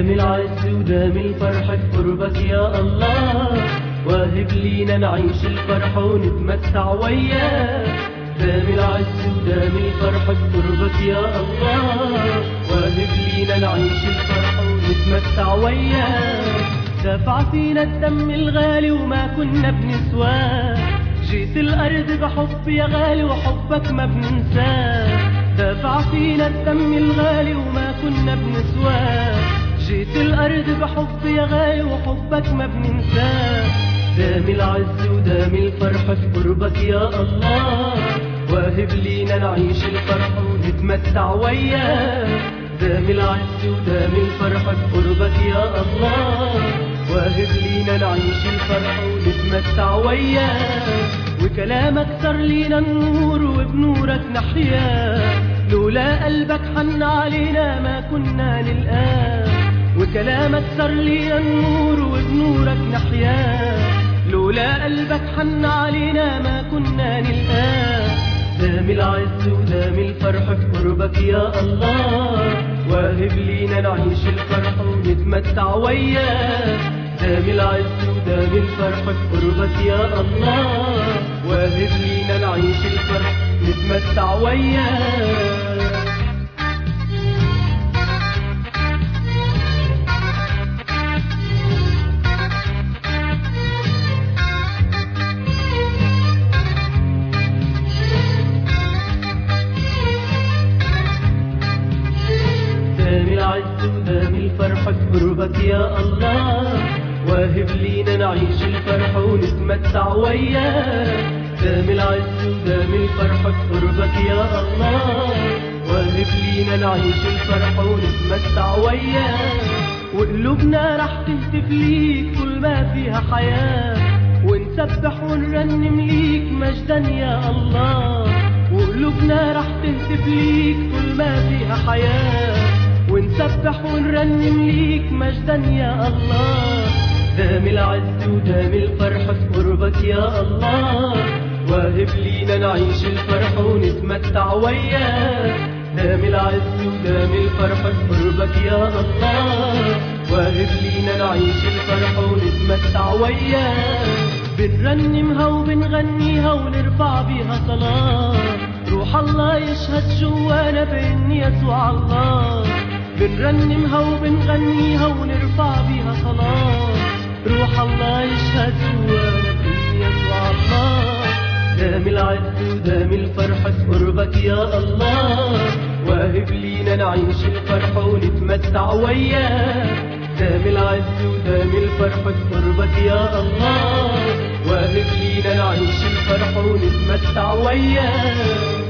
دام العز ودام الفرح في قربك يا الله واهب لينا نعيش الفرح ونتمتع وياك دام العز ودام الفرح في قربك يا الله واهب لينا نعيش الفرح ونتمتع وياك دفع فينا الدم الغالي وما كنا بنسواه جيت الأرض بحب يا غالي وحبك ما بننساه دفع فينا الدم الغالي وما كنا بنسواه جيت الأرض بحب يا غالي وحبك ما بننساه دام العز ودام الفرح في قربك يا الله واهب لينا نعيش الفرح ونتمتع وياك دام العز ودام الفرح في قربك يا الله واهب لينا نعيش الفرح ونتمتع وياك وكلامك صار لينا النور وبنورك نحيا لولا قلبك حن علينا ما كنا نلقاه وكلامك صار لينا النور وبنورك نحيا لولا قلبك حن علينا ما كنا نلقاه دام العز ودام الفرح في قربك يا الله واهب لينا نعيش الفرح ونتمتع وياك دام العز ودام الفرح في قربك يا الله واهب لينا نعيش الفرح نتمتع وياك دام العز ودام الفرح في قربك يا الله واهب لينا نعيش الفرح ونتمتع وياك دام العز ودام الفرح في قربك يا الله واهب لينا نعيش الفرح ونتمتع وياك وقلوبنا رح تهتف ليك طول ما فيها حياة ونسبح ونرنم ليك مجدا يا الله وقلوبنا رح تهتف ليك طول ما فيها حياة ونسبح ونرنم ليك مجدا يا الله دام العز ودام الفرح في قربك يا الله واهب لينا نعيش الفرح ونتمتع وياك دام العز ودام الفرح في قربك يا الله واهب لينا نعيش الفرح ونتمتع وياك بنرنمها وبنغنيها ونرفع بيها صلاة روح الله يشهد جوانا بإن يسوع الله بنرنمها وبنغنيها ونرفع بيها صلاة روح الله يشهد جوانا بإن يسوع الله دام العز ودام الفرح في قربك يا الله واهب لينا نعيش الفرح ونتمتع وياك دام العز ودام الفرح في قربك يا الله واهب لينا نعيش الفرح ونتمتع وياك